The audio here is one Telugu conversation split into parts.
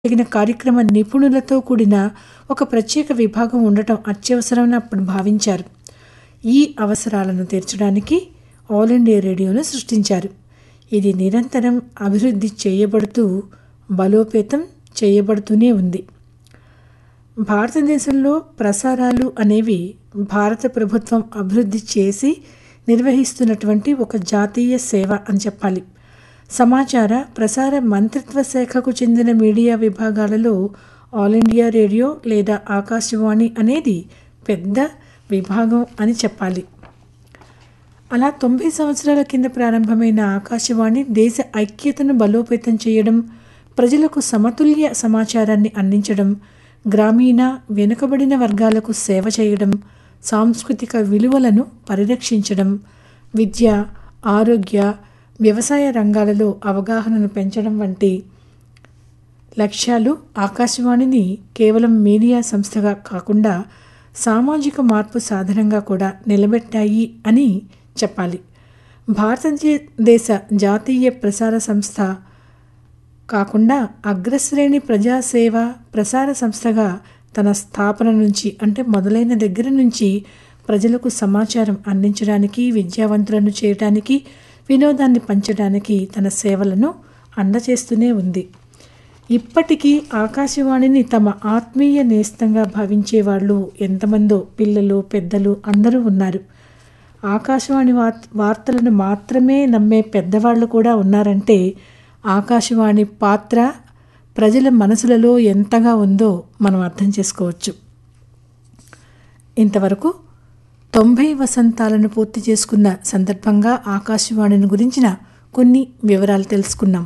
తగిన కార్యక్రమ నిపుణులతో కూడిన ఒక ప్రత్యేక విభాగం ఉండటం అత్యవసరమని అప్పుడు భావించారు ఈ అవసరాలను తీర్చడానికి ఆల్ ఇండియా రేడియోను సృష్టించారు ఇది నిరంతరం అభివృద్ధి చేయబడుతూ బలోపేతం చేయబడుతూనే ఉంది భారతదేశంలో ప్రసారాలు అనేవి భారత ప్రభుత్వం అభివృద్ధి చేసి నిర్వహిస్తున్నటువంటి ఒక జాతీయ సేవ అని చెప్పాలి సమాచార ప్రసార మంత్రిత్వ శాఖకు చెందిన మీడియా విభాగాలలో ఆల్ ఇండియా రేడియో లేదా ఆకాశవాణి అనేది పెద్ద విభాగం అని చెప్పాలి అలా తొంభై సంవత్సరాల కింద ప్రారంభమైన ఆకాశవాణి దేశ ఐక్యతను బలోపేతం చేయడం ప్రజలకు సమతుల్య సమాచారాన్ని అందించడం గ్రామీణ వెనుకబడిన వర్గాలకు సేవ చేయడం సాంస్కృతిక విలువలను పరిరక్షించడం విద్య ఆరోగ్య వ్యవసాయ రంగాలలో అవగాహనను పెంచడం వంటి లక్ష్యాలు ఆకాశవాణిని కేవలం మీడియా సంస్థగా కాకుండా సామాజిక మార్పు సాధనంగా కూడా నిలబెట్టాయి అని చెప్పాలి భారతదేశ జాతీయ ప్రసార సంస్థ కాకుండా అగ్రశ్రేణి ప్రజాసేవ ప్రసార సంస్థగా తన స్థాపన నుంచి అంటే మొదలైన దగ్గర నుంచి ప్రజలకు సమాచారం అందించడానికి విద్యావంతులను చేయడానికి వినోదాన్ని పంచడానికి తన సేవలను అందచేస్తూనే ఉంది ఇప్పటికీ ఆకాశవాణిని తమ ఆత్మీయ నేస్తంగా భావించే వాళ్ళు ఎంతమందో పిల్లలు పెద్దలు అందరూ ఉన్నారు ఆకాశవాణి వార్తలను మాత్రమే నమ్మే పెద్దవాళ్ళు కూడా ఉన్నారంటే ఆకాశవాణి పాత్ర ప్రజల మనసులలో ఎంతగా ఉందో మనం అర్థం చేసుకోవచ్చు ఇంతవరకు తొంభై వసంతాలను పూర్తి చేసుకున్న సందర్భంగా ఆకాశవాణిని గురించిన కొన్ని వివరాలు తెలుసుకున్నాం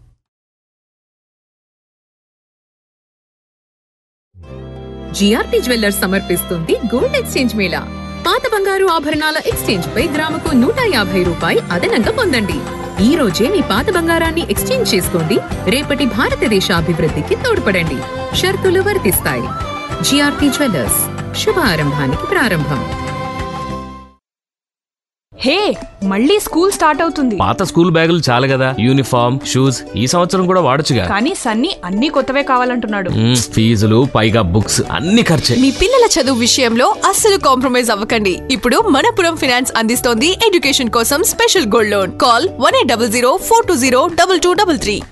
జిఆర్పి జ్యువెల్లర్స్ సమర్పిస్తుంది గోల్డ్ ఎక్స్చేంజ్ మేళా పాత బంగారు ఆభరణాల ఎక్స్చేంజ్ పై గ్రాముకు నూట యాభై రూపాయి అదనంగా పొందండి ఈ రోజే మీ పాత బంగారాన్ని ఎక్స్చేంజ్ చేసుకోండి రేపటి భారతదేశ అభివృద్ధికి తోడ్పడండి షరతులు వర్తిస్తాయి జిఆర్పి జ్యువెల్లర్స్ శుభారంభానికి ప్రారంభం హే మళ్ళీ స్కూల్ స్టార్ట్ అవుతుంది పాత స్కూల్ బ్యాగులు చాలు కదా యూనిఫామ్ షూస్ ఈ సంవత్సరం కూడా వాడొచ్చుగా కానీ సన్నీ అన్ని కొత్తవే కావాలంటున్నాడు మ్మ్, ఫీజులు పైగా బుక్స్ అన్ని ఖర్చే మీ పిల్లల చదువు విషయంలో అస్సలు కాంప్రమైజ్ అవ్వకండి ఇప్పుడు మనపురం ఫైనాన్స్ అందిస్తోంది ఎడ్యుకేషన్ కోసం special gold loan call one eight double zero four two zero double two double three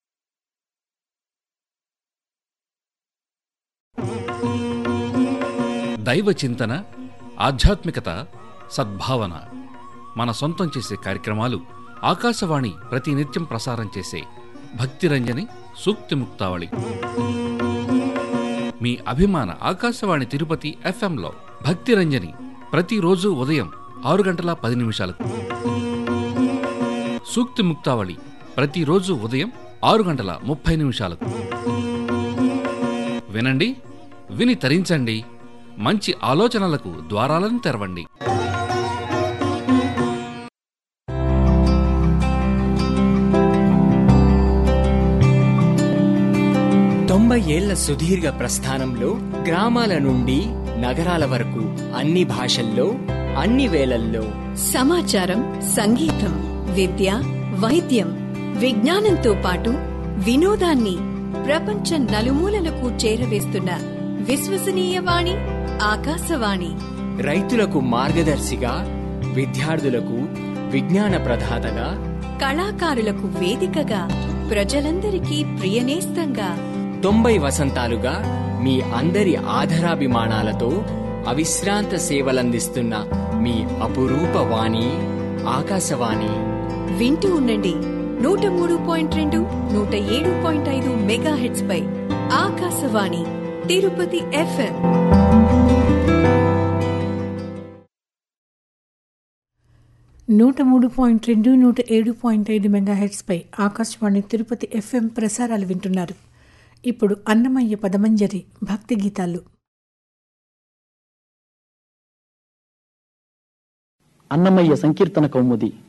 దైవ చింతన ఆధ్యాత్మికత సద్భావన మన సొంతం చేసే కార్యక్రమాలు ఆకాశవాణి ప్రతి నిత్యం ప్రసారం చేసే భక్తిరంజని సూక్తి ముక్తావళి మీ అభిమాన ఆకాశవాణి తిరుపతి ఎఫ్ఎంలో భక్తిరంజని ప్రతిరోజు ఉదయం ఆరు గంటల పది నిమిషాలకు సూక్తి ముక్తావళి ప్రతిరోజు ఉదయం ఆరు గంటల ముప్పై నిమిషాలకు వినండి విని తరించండి మంచి ఆలోచనలకు ద్వారాలను తెరవండి తొంభై ఏళ్ల సుదీర్ఘ ప్రస్థానంలో గ్రామాల నుండి నగరాల వరకు అన్ని భాషల్లో అన్ని వేళల్లో సమాచారం సంగీతం విద్య వైద్యం విజ్ఞానంతో పాటు వినోదాన్ని ప్రపంచం నలుమూలలకు చేరవేస్తున్న విశ్వసనీయ వాణి ఆకాశవాణి రైతులకు మార్గదర్శిగా విద్యార్థులకు విజ్ఞాన ప్రదాతగా కళాకారులకు వేదికగా ప్రజలందరికీ ప్రియనేస్తంగా తొంభై వసంతాలుగా మీ అందరి ఆధరాభిమానాలతో అవిశ్రాంత సేవలందిస్తున్న మీ అపురూప వాణి ఆకాశవాణి వింటూ ఉండండి నూట మూడు పాయింట్ రెండు నూట ఏడు పాయింట్ ఐదు మెగా హెడ్స్ పై ఆకాశవాణి తిరుపతి ఎఫ్ఎం నూట మూడు పాయింట్ రెండు నూట ఏడు పాయింట్ ఐదు మెగాహెట్స్పై ఆకాశవాణి తిరుపతి ఎఫ్ఎం ప్రసారాలు వింటున్నారు ఇప్పుడు అన్నమయ్య పదమంజరి భక్తి గీతాలు అన్నమయ్య సంకీర్తన కౌముది